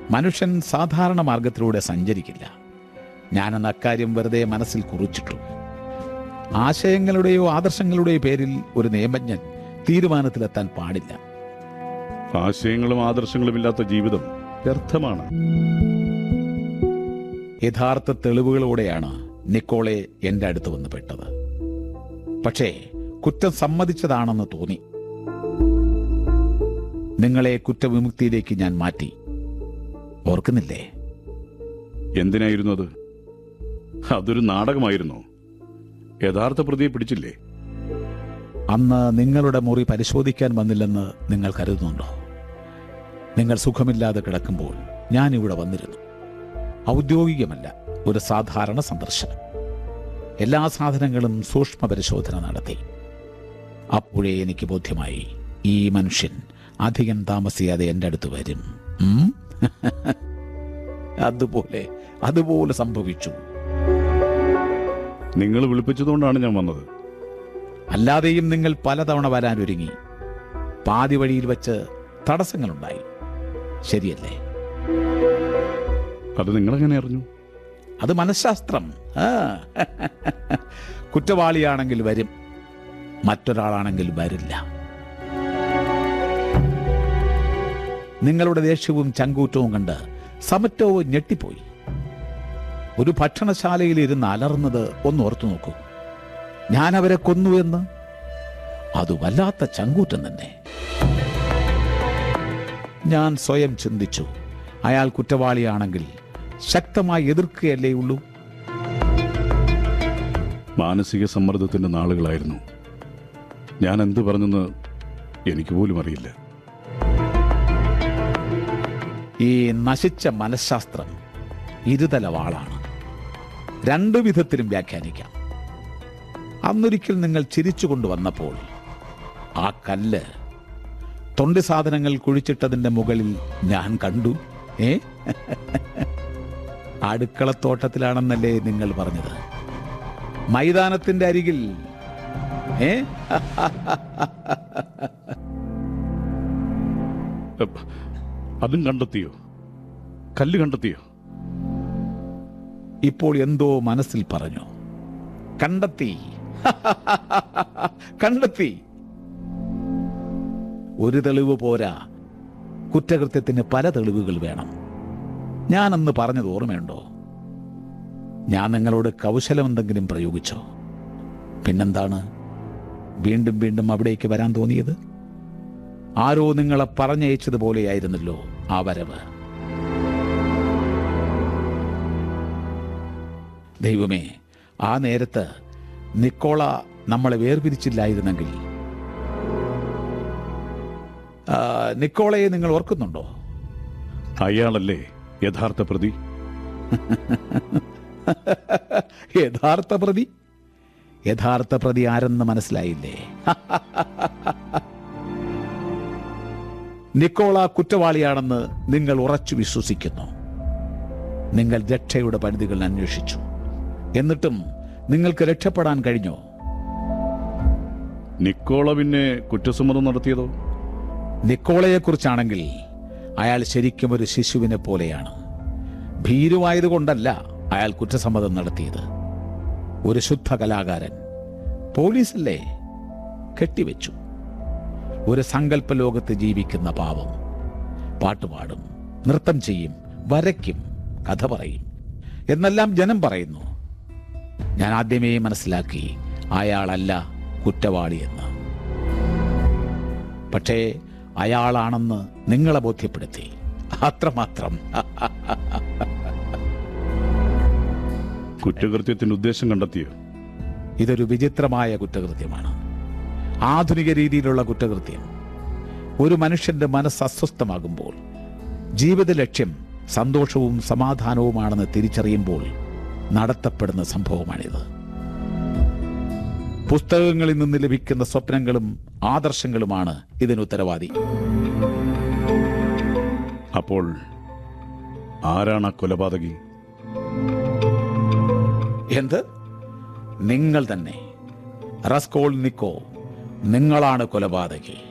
മനുഷ്യൻ സാധാരണ മാർഗത്തിലൂടെ സഞ്ചരിക്കില്ല ഞാനെന്ന അക്കാര്യം വെറുതെ മനസ്സിൽ കുറിച്ചിട്ടു ആശയങ്ങളുടെയോ ആദർശങ്ങളുടെയോ പേരിൽ ഒരു നിയമജ്ഞൻ തീരുമാനത്തിലെത്താൻ പാടില്ല ആശയങ്ങളും ആദർശങ്ങളും ഇല്ലാത്ത ജീവിതം വ്യർത്ഥമാണ് യഥാർത്ഥ തെളിവുകളോടെയാണ് നിക്കോളെ എന്റെ അടുത്ത് വന്ന് പെട്ടത് പക്ഷേ കുറ്റം സമ്മതിച്ചതാണെന്ന് തോന്നി നിങ്ങളെ കുറ്റവിമുക്തിയിലേക്ക് ഞാൻ മാറ്റി ഓർക്കുന്നില്ലേ എന്തിനായിരുന്നു അത് അതൊരു നാടകമായിരുന്നു യഥാർത്ഥ പ്രതിയെ പിടിച്ചില്ലേ അന്ന് നിങ്ങളുടെ മുറി പരിശോധിക്കാൻ വന്നില്ലെന്ന് നിങ്ങൾ കരുതുന്നുണ്ടോ നിങ്ങൾ സുഖമില്ലാതെ കിടക്കുമ്പോൾ ഞാൻ ഇവിടെ വന്നിരുന്നു ഔദ്യോഗികമല്ല ഒരു സാധാരണ സന്ദർശനം എല്ലാ സാധനങ്ങളും സൂക്ഷ്മ പരിശോധന നടത്തി അപ്പോഴേ എനിക്ക് ബോധ്യമായി ഈ മനുഷ്യൻ അധികം താമസിയാതെ എൻ്റെ അടുത്ത് വരും ഉം? അതുപോലെ അതുപോലെ സംഭവിച്ചു നിങ്ങൾ വിളിപ്പിച്ചതുകൊണ്ടാണ് ഞാൻ വന്നത് അല്ലാതെയും നിങ്ങൾ പലതവണ വരാൻ ഒരുങ്ങി പാതി വഴിയിൽ വെച്ച് തടസ്സങ്ങളുണ്ടായി ശരിയല്ലേ അത് നിങ്ങളെങ്ങനെ അറിഞ്ഞു അത് മനഃശാസ്ത്രം ആ. കുറ്റവാളിയാണെങ്കിൽ വരും മറ്റൊരാളാണെങ്കിൽ വരില്ല നിങ്ങളുടെ ദേഷ്യവും ചങ്കൂറ്റവും കണ്ട് സമറ്റവും ഞെട്ടിപ്പോയി ഒരു ഭക്ഷണശാലയിൽ ഇരുന്ന് അലർന്നത് ഒന്ന് ഓർത്തു നോക്കൂ ഞാൻ അവരെ കൊന്നുവെന്ന് അത് വല്ലാത്ത ചങ്കൂറ്റം തന്നെ ഞാൻ സ്വയം ചിന്തിച്ചു അയാൾ കുറ്റവാളിയാണെങ്കിൽ ശക്തമായി എതിർക്കുകയല്ലേ ഉള്ളൂ മാനസിക സമ്മർദ്ദത്തിന്റെ നാളുകളായിരുന്നു ഞാൻ എന്ത് പറഞ്ഞെന്ന് എനിക്ക് പോലും അറിയില്ല ഈ നശിച്ച മനഃശാസ്ത്രം ഇരുതല വാളാണ് രണ്ടു വിധത്തിലും വ്യാഖ്യാനിക്കാം അന്നൊരിക്കൽ നിങ്ങൾ ചിരിച്ചുകൊണ്ട് വന്നപ്പോൾ ആ കല്ല് തൊണ്ടി സാധനങ്ങൾ കുഴിച്ചിട്ടതിന്റെ മുകളിൽ ഞാൻ കണ്ടു ഏ അടുക്കളത്തോട്ടത്തിലാണെന്നല്ലേ നിങ്ങൾ പറഞ്ഞത് മൈതാനത്തിന്റെ അരികിൽ ഏ എപ്പ്, അതും കണ്ടെത്തിയോ കല്ല് കണ്ടെത്തിയോ ഇപ്പോൾ എന്തോ മനസ്സിൽ പറഞ്ഞു കണ്ടെത്തി കണ്ടെത്തി ഒരു തെളിവ് പോരാ കുറ്റകൃത്യത്തിന് പല തെളിവുകൾ വേണം ഞാൻ അന്ന് പറഞ്ഞത് ഓർമ്മയുണ്ടോ ഞാൻ നിങ്ങളോട് കൗശലം എന്തെങ്കിലും പ്രയോഗിച്ചോ പിന്നെന്താണ് വീണ്ടും വീണ്ടും അവിടേക്ക് വരാൻ തോന്നിയത് ആരോ നിങ്ങളെ പറഞ്ഞയച്ചതുപോലെയായിരുന്നല്ലോ ആ വരവ് ദൈവമേ ആ നേരത്ത് നിക്കോള നമ്മളെ വേർപിരിച്ചില്ലായിരുന്നെങ്കിൽ ആ, നിക്കോളയെ നിങ്ങൾ ഓർക്കുന്നുണ്ടോ അയാളല്ലേ യഥാർത്ഥ പ്രതി യഥാർത്ഥ പ്രതി യഥാർത്ഥ പ്രതി ആരെന്ന് മനസ്സിലായില്ലേ നിക്കോള കുറ്റവാളിയാണെന്ന് നിങ്ങൾ ഉറച്ചു വിശ്വസിക്കുന്നു നിങ്ങൾ രക്ഷയുടെ പരിധികൾ അന്വേഷിച്ചു എന്നിട്ടും നിങ്ങൾക്ക് രക്ഷപ്പെടാൻ കഴിഞ്ഞോ നിക്കോള പിന്നെ കുറ്റസമ്മതം നടത്തിയതോ നിക്കോളയെക്കുറിച്ചാണെങ്കിൽ അയാൾ ശരിക്കും ഒരു ശിശുവിനെ പോലെയാണ് ഭീരുവായതുകൊണ്ടല്ല അയാൾ കുറ്റസമ്മതം നടത്തിയത് ഒരു ശുദ്ധ കലാകാരൻ പോലീസല്ലേ കെട്ടിവെച്ചു ഒരു സങ്കല്പ ലോകത്ത് ജീവിക്കുന്ന പാവം പാട്ടുപാടും നൃത്തം ചെയ്യും വരയ്ക്കും കഥ പറയും എന്നെല്ലാം ജനം പറയുന്നു ഞാൻ ആദ്യമേ മനസ്സിലാക്കി അയാളല്ല കുറ്റവാളിയെന്ന് പക്ഷേ അയാളാണെന്ന് നിങ്ങളെ ബോധ്യപ്പെടുത്തി അത്രമാത്രം കുറ്റകൃത്യത്തിന്റെ ഉദ്ദേശം കണ്ടെത്തിയോ ഇതൊരു വിചിത്രമായ കുറ്റകൃത്യമാണ് ആധുനിക രീതിയിലുള്ള കുറ്റകൃത്യം ഒരു മനുഷ്യന്റെ മനസ്സ് അസ്വസ്ഥമാകുമ്പോൾ ജീവിത ലക്ഷ്യം സന്തോഷവും സമാധാനവുമാണെന്ന് തിരിച്ചറിയുമ്പോൾ നടത്തപ്പെടുന്ന സംഭവമാണിത് പുസ്തകങ്ങളിൽ നിന്ന് ലഭിക്കുന്ന സ്വപ്നങ്ങളും ആദർശങ്ങളുമാണ് ഇതിന് ഉത്തരവാദി അപ്പോൾ ആരാണ് ആ കൊലപാതകി എന്ത് നിങ്ങൾ തന്നെ റസ്കോൾ നിക്കോ നിങ്ങളാണ് കൊലപാതകി